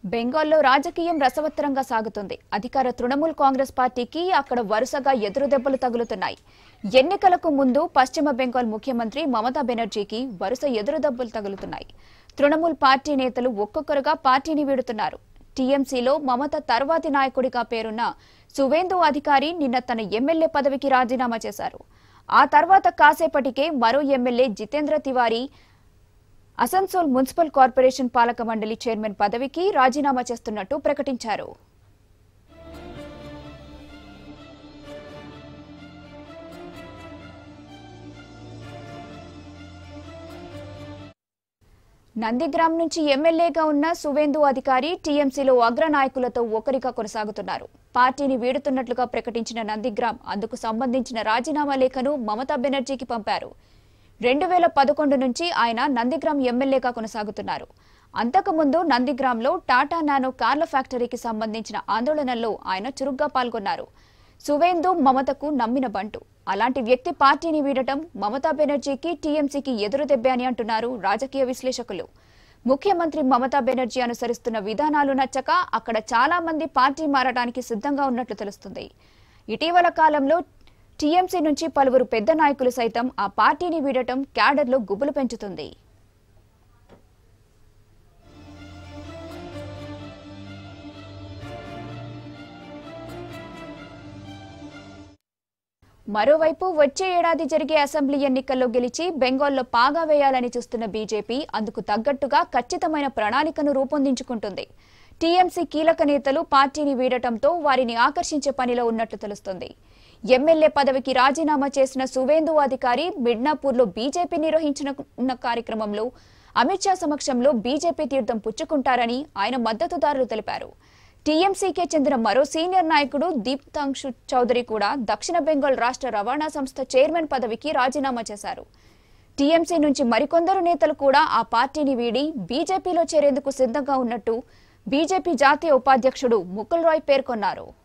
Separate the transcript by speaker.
Speaker 1: బెంగాల్లో రాజకీయం రసవత్తరంగా సాగుతుంది అధికార తృణమూల్ కాంగ్రెస్ పార్టీకి అక్కడ వరుసగా ఎదురుదెబ్బలు తగులుతున్నాయి ఎన్నికలకు ముందు పశ్చిమ బెంగాల్ ముఖ్యమంత్రి మమతా బెనర్జీకి వరుస ఎదురుదెబ్బలు తగులుతున్నాయి తృణమూల్ పార్టీ నేతలు ఒక్కొక్కరుగా పార్టీని వీడుతున్నారు టీఎంసీలో మమత తర్వాతి నాయకుడిగా పేరున్న సువేందు అధికారి నిన్న తన ఎమ్మెల్యే పదవికి రాజీనామా చేశారు ఆ తర్వాత కాసేపటికే మరో MLA Jitendra Tiwari Asansol municipal corporation పాలక మండలి చైర్మన్ పదవికి రాజీనామా చేస్తున్నట్టు ప్రకటించారు నందిగ్రామ్ నుంచి ఎమ్మెల్యేగా ఉన్న సువేందు అధికారి టీఎంసీలో అగ్రనాయకులతో ఒకరిగా కొనసాగుతున్నారు పార్టీని వీడుతున్నట్లుగా ప్రకటించిన నందిగ్రామ్ అందుకు సంబంధించిన రాజీనామా లేఖను మమతా బెనర్జీకి పంపారు రెండు వేల పదకొండు నుంచి ఆయన నందిగ్రామ్ ఎమ్మెల్యేగా కొనసాగుతున్నారు అంతకుముందు నందిగ్రామ్లో టాటా నానో కార్ల ఫ్యాక్టరీకి సంబంధించిన ఆందోళనల్లో ఆయన చురుగ్గా పాల్గొన్నారు సువేందు మమతకు నమ్మిన బంటు అలాంటి వ్యక్తి పార్టీని వీడటం మమతా బెనర్జీకి టీఎంసీకి ఎదురుదెబ్బే అని అంటున్నారు రాజకీయ విశ్లేషకులు ముఖ్యమంత్రి మమతా బెనర్జీ అనుసరిస్తున్న విధానాలు నచ్చక అక్కడ చాలా మంది పార్టీ మారడానికి సిద్ధంగా ఉన్నట్లు తెలుస్తుంది ఇటీవల కాలంలో టీఎంసీ నుంచి పలువురు పెద్ద నాయకులు సైతం ఆ పార్టీని వీడటం క్యాడర్లో గుబులు పెంచుతుంది మరోవైపు వచ్చే ఏడాది జరిగే అసెంబ్లీ ఎన్నికల్లో గెలిచి బెంగాల్లో పాగా వేయాలని చూస్తున్న బీజేపీ అందుకు తగ్గట్టుగా ఖచ్చితమైన ప్రణాళికను రూపొందించుకుంటుంది టీఎంసీ కీలక నేతలు పార్టీని వీడటంతో వారిని ఆకర్షించే పనిలో ఉన్నట్లు తెలుస్తోంది ఎమ్మెల్యే పదవికి రాజీనామా చేసిన సువేందు అధికారి మిడ్నాపూర్లో బీజేపీ నిర్వహించిన ఉన్న కార్యక్రమంలో అమిత్ షా సమక్షంలో బీజేపీ తీర్థం పుచ్చుకుంటారని ఆయన మద్దతుదారులు తెలిపారు టీఎంసీకే చెందిన మరో సీనియర్ నాయకుడు దీప్తాంశు చౌదరి కూడా దక్షిణ బెంగాల్ రాష్ట్ర రవాణా సంస్థ చైర్మన్ పదవికి రాజీనామా చేశారు టీఎంసీ నుంచి మరికొందరు నేతలు కూడా ఆ పార్టీని వీడి బీజేపీలో చేరేందుకు సిద్ధంగా ఉన్నట్టు బీజేపీ జాతీయ ఉపాధ్యక్షుడు ముకుల్ రాయ్ పేర్కొన్నారు